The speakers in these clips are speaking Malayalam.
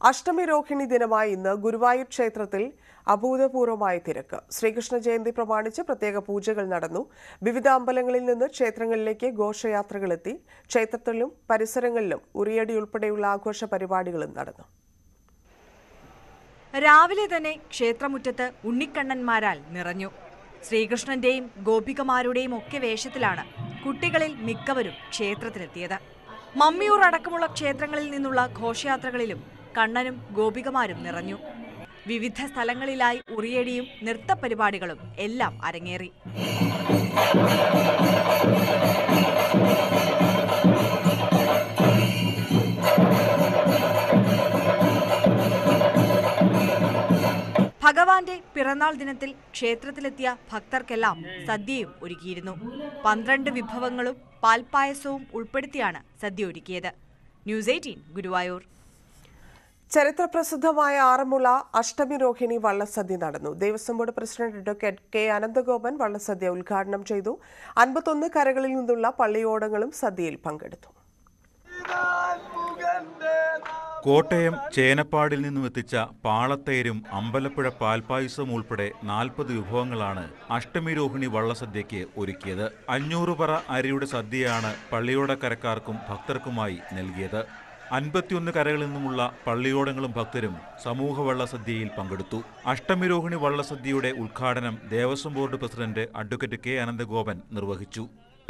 അഷ്ടമി രോഹിണി ദിനമായ ഇന്ന് ഗുരുവായൂർ ക്ഷേത്രത്തിൽ അഭൂതപൂർവമായ തിരക്ക് ശ്രീകൃഷ്ണ ജയന്തി പ്രമാണിച്ച് പ്രത്യേക പൂജകൾ നടന്നു വിവിധ അമ്പലങ്ങളിൽ നിന്ന് ക്ഷേത്രങ്ങളിലേക്ക് ഘോഷയാത്രകളെത്തി ക്ഷേത്രത്തിലും പരിസരങ്ങളിലും ഉറിയടി ഉൾപ്പെടെയുള്ള ആഘോഷ പരിപാടികളും നടന്നു രാവിലെ തന്നെ ക്ഷേത്രമുറ്റത്ത് ഉണ്ണിക്കണ്ണന്മാരാൽ നിറഞ്ഞു ശ്രീകൃഷ്ണന്റെയും ഗോപികമാരുടെയും ഒക്കെ വേഷത്തിലാണ് കുട്ടികളിൽ മിക്കവരും ക്ഷേത്രത്തിലെത്തിയത് മമ്മിയൂർ അടക്കമുള്ള ക്ഷേത്രങ്ങളിൽ നിന്നുള്ള ഘോഷയാത്രകളിലും കണ്ണനും ഗോപികമാരും നിറഞ്ഞു വിവിധ സ്ഥലങ്ങളിലായി ഉറിയടിയും നൃത്തപരിപാടികളും എല്ലാം അരങ്ങേറി ഭഗവാന്റെ പിറന്നാൾ ദിനത്തിൽ ക്ഷേത്രത്തിലെത്തിയ ഭക്തർക്കെല്ലാം സദ്യയും ഒരുക്കിയിരുന്നു പന്ത്രണ്ട് വിഭവങ്ങളും പാൽപ്പായസവും ഉൾപ്പെടുത്തിയാണ് സദ്യ ഒരുക്കിയത് ന്യൂസ് എയ്റ്റീൻ ഗുരുവായൂർ ചരിത്രപ്രസിദ്ധമായ ആറന്മുള അഷ്ടമി രോഹിണി വള്ളസദ്യ നടന്നു Devaswom board president advocate K Ananthagopan വള്ളസദ്യ ഉദ്ഘാടനം ചെയ്തു അൻപത്തൊന്ന് കരകളിൽ നിന്നുള്ള പള്ളിയോടങ്ങളും സദ്യയിൽ പങ്കെടുത്തു കോട്ടയം ചേനപ്പാടിൽ നിന്നും എത്തിച്ച പാളത്തേരും അമ്പലപ്പുഴ പാൽപ്പായസവും ഉൾപ്പെടെ നാൽപ്പത് വിഭവങ്ങളാണ് അഷ്ടമി രോഹിണി വള്ളസദ്യയ്ക്ക് ഒരുക്കിയത് അഞ്ഞൂറ് പറ അരിയുടെ സദ്യയാണ് പള്ളിയോടക്കരക്കാർക്കും ഭക്തർക്കുമായി നൽകിയത് അൻപത്തിയൊന്ന് കരകളിൽ നിന്നുമുള്ള പള്ളിയോടങ്ങളും ഭക്തരും സമൂഹ വള്ളസദ്യയിൽ പങ്കെടുത്തു അഷ്ടമി രോഹിണി വള്ളസദ്യയുടെ ഉദ്ഘാടനം Devaswom board president advocate K Ananthagopan നിർവഹിച്ചു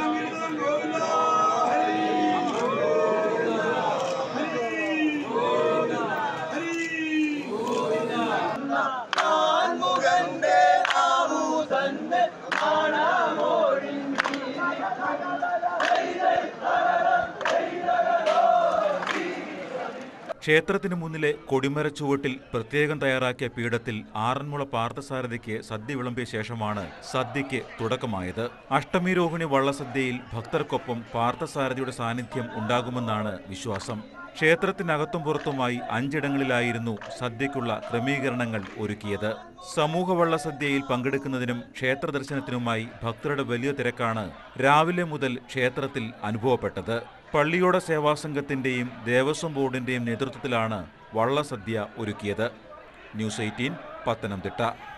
ക്ഷേത്രത്തിനു മുന്നിലെ കൊടിമരച്ചുവട്ടിൽ പ്രത്യേകം തയ്യാറാക്കിയ പീഠത്തിൽ ആറന്മുള പാർത്ഥസാരഥിക്ക് സദ്യ വിളമ്പിയ ശേഷമാണ് സദ്യയ്ക്ക് തുടക്കമായത് അഷ്ടമി രോഹിണി വള്ളസദ്യയിൽ ഭക്തർക്കൊപ്പം പാർത്ഥസാരഥിയുടെ സാന്നിധ്യം ഉണ്ടാകുമെന്നാണ് വിശ്വാസം ക്ഷേത്രത്തിനകത്തും പുറത്തുമായി അഞ്ചിടങ്ങളിലായിരുന്നു സദ്യയ്ക്കുള്ള ക്രമീകരണങ്ങൾ ഒരുക്കിയത് സമൂഹ വള്ളസദ്യയിൽ പങ്കെടുക്കുന്നതിനും ക്ഷേത്ര ദർശനത്തിനുമായി ഭക്തരുടെ വലിയ തിരക്കാണ് രാവിലെ മുതൽ ക്ഷേത്രത്തിൽ അനുഭവപ്പെട്ടത് പള്ളിയോട സേവാസംഘത്തിന്റെയും ദേവസ്വം ബോർഡിന്റെയും നേതൃത്വത്തിലാണ് വള്ളസദ്യ ഒരുക്കിയത് ന്യൂസ് എയ്റ്റീൻ പത്തനംതിട്ട